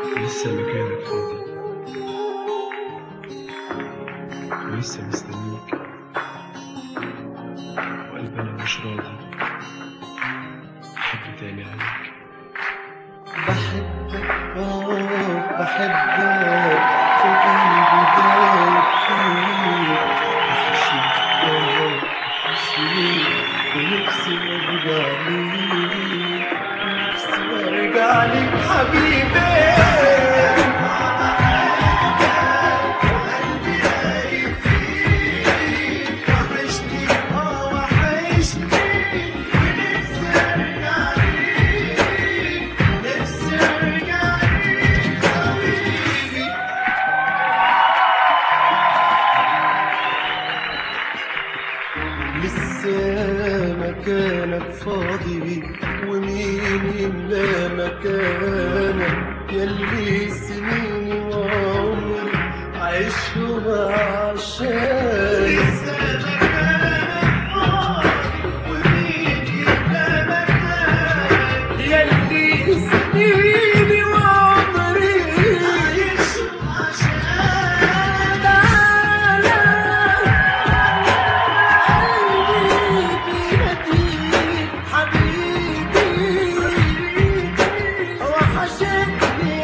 لسه مكانك فاضي ولسه مستنيك وقلبي انا مش راضي حب تاني عليك بحبك اه بحبك في قلبي دايب فيك وحشني اه وحشني ونفسي ارجع ليك نفسي ارجع ليك حبيبي وحشني اه وحشني ونفسي ارجع ليك نفسي ارجع ليك حبيبي لسه مكانك فاضي ومين يملى مكانك يلي سنيني وعمري عشهم عشانك لسه مكانك فاضي ومين يملى مكانك يلي سنيني وعمري عشهم عشانك تعالى حبيبي حبيبي وحشتني